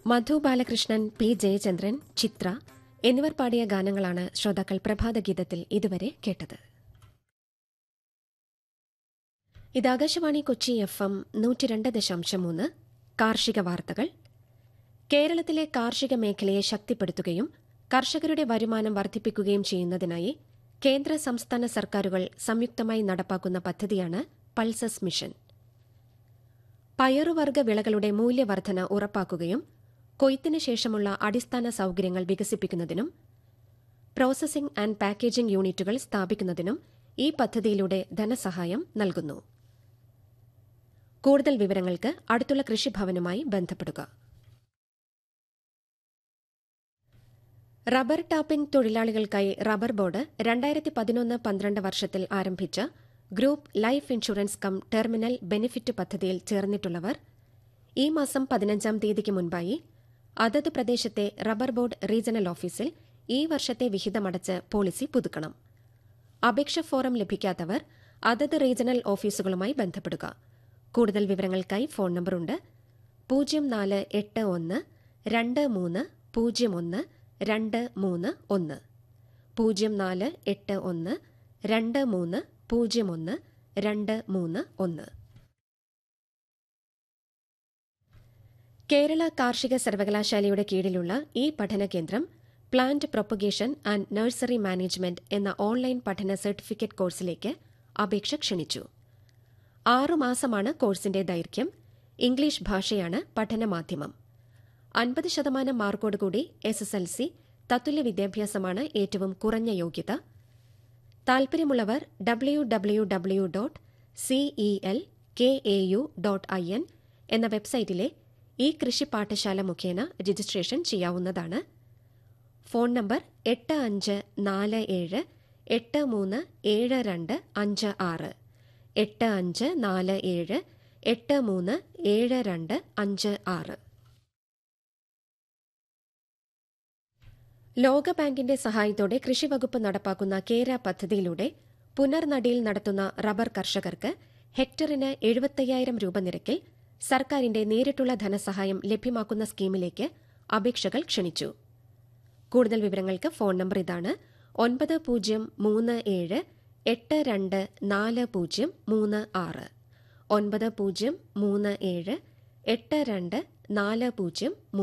മധു Balakrishnan P Jayachandran Chithra എന്നിവർ പാടിയ ഗാനങ്ങളാണ് ശ്രോതാക്കൾ പ്രഭാതഗീതത്തിൽ ഇതുവരെ കേട്ടത് ഇത് ആകാശവാണി കൊച്ചി എഫ് എം നൂറ്റിരണ്ട് ദശാംശം മൂന്ന് കാർഷിക വാർത്തകൾ കേരളത്തിലെ കാർഷിക മേഖലയെ ശക്തിപ്പെടുത്തുകയും കർഷകരുടെ വരുമാനം വർദ്ധിപ്പിക്കുകയും ചെയ്യുന്നതിനായി കേന്ദ്ര സംസ്ഥാന സർക്കാരുകൾ സംയുക്തമായി നടപ്പാക്കുന്ന പദ്ധതിയാണ് പൾസസ് മിഷൻ പയറുവർഗ വിളകളുടെ മൂല്യവർധന ഉറപ്പാക്കുകയും കൊയ്ത്തിന് ശേഷമുള്ള അടിസ്ഥാന സൌകര്യങ്ങൾ വികസിപ്പിക്കുന്നതിനും പ്രോസസിംഗ് ആൻഡ് പാക്കേജിംഗ് യൂണിറ്റുകൾ സ്ഥാപിക്കുന്നതിനും ഈ പദ്ധതിയിലൂടെ ധനസഹായം നൽകുന്നു കൂടുതൽ വിവരങ്ങൾക്ക് അടുത്തുള്ള കൃഷിഭവനുമായി ബന്ധപ്പെടുക റബ്ബർ ടാപ്പിംഗ് തൊഴിലാളികൾക്കായി റബ്ബർ ബോർഡ് രണ്ടായിരത്തി പതിനൊന്ന് പന്ത്രണ്ട് വർഷത്തിൽ ആരംഭിച്ച group life insurance cum terminal benefit പദ്ധതിയിൽ ചേർന്നിട്ടുള്ളവർ ഈ മാസം പതിനഞ്ചാം തീയതിക്ക് മുൻപായി അതത് പ്രദേശത്തെ റബ്ബർ ബോർഡ് റീജിയണൽ ഓഫീസിൽ ഈ വർഷത്തെ വിഹിതമടച്ച് പോളിസി പുതുക്കണം അപേക്ഷ ഫോറം ലഭിക്കാത്തവർ അതത് റീജിയണൽ ഓഫീസുകളുമായി ബന്ധപ്പെടുക കൂടുതൽ വിവരങ്ങൾക്കായി ഫോൺ നമ്പറുണ്ട് പൂജ്യം നാല് എട്ട് ഒന്ന് രണ്ട് മൂന്ന് പൂജ്യം ഒന്ന് രണ്ട് മൂന്ന് ഒന്ന് പൂജ്യം നാല് എട്ട് ഒന്ന് രണ്ട് മൂന്ന് പൂജ്യം ഒന്ന് രണ്ട് മൂന്ന് ഒന്ന് കേരള കാർഷിക സർവകലാശാലയുടെ കീഴിലുള്ള ഈ പഠന കേന്ദ്രം plant propagation and nursery management എന്ന ഓൺലൈൻ പഠന സർട്ടിഫിക്കറ്റ് കോഴ്സിലേക്ക് അപേക്ഷ ക്ഷണിച്ചു ആറുമാസമാണ് കോഴ്സിന്റെ ദൈർഘ്യം ഇംഗ്ലീഷ് ഭാഷയാണ് പഠനമാധ്യമം അൻപത് ശതമാനം മാർക്കോടുകൂടി എസ് എസ് എൽ സി തത്തുല്യ വിദ്യാഭ്യാസമാണ് ഏറ്റവും കുറഞ്ഞ യോഗ്യത താൽപര്യമുള്ളവർ W W W dot C E L K A U dot I N എന്ന വെബ്സൈറ്റിലെ ഈ കൃഷി പാഠശാല മുഖേന രജിസ്ട്രേഷൻ ചെയ്യാവുന്നതാണ് ഫോൺ നമ്പർ എട്ട് അഞ്ച് നാല് ഏഴ് എട്ട് മൂന്ന് ഏഴ് രണ്ട് അഞ്ച് ആറ് എട്ട് അഞ്ച് നാല് ഏഴ് എട്ട് മൂന്ന് ഏഴ് രണ്ട് അഞ്ച് ആറ് ലോകബാങ്കിന്റെ സഹായത്തോടെ കൃഷിവകുപ്പ് നടപ്പാക്കുന്ന കേര പദ്ധതിയിലൂടെ പുനർനടിയിൽ നടത്തുന്ന റബ്ബർ കർഷകർക്ക് ഹെക്ടറിന് എഴുപത്തയ്യായിരം രൂപ നിരക്കിൽ സർക്കാരിന്റെ നേരിട്ടുള്ള ധനസഹായം ലഭ്യമാക്കുന്ന സ്കീമിലേക്ക് അപേക്ഷകൾ ക്ഷണിച്ചു കൂടുതൽ വിവരങ്ങൾക്ക് ഫോൺ നമ്പർ ഇതാണ് ഒൻപത് പൂജ്യം മൂന്ന് ഏഴ് എട്ട് രണ്ട് നാല് പൂജ്യം മൂന്ന് ആറ് ഒൻപത് പൂജ്യം മൂന്ന് ഏഴ് എട്ട് രണ്ട് നാല് പൂജ്യം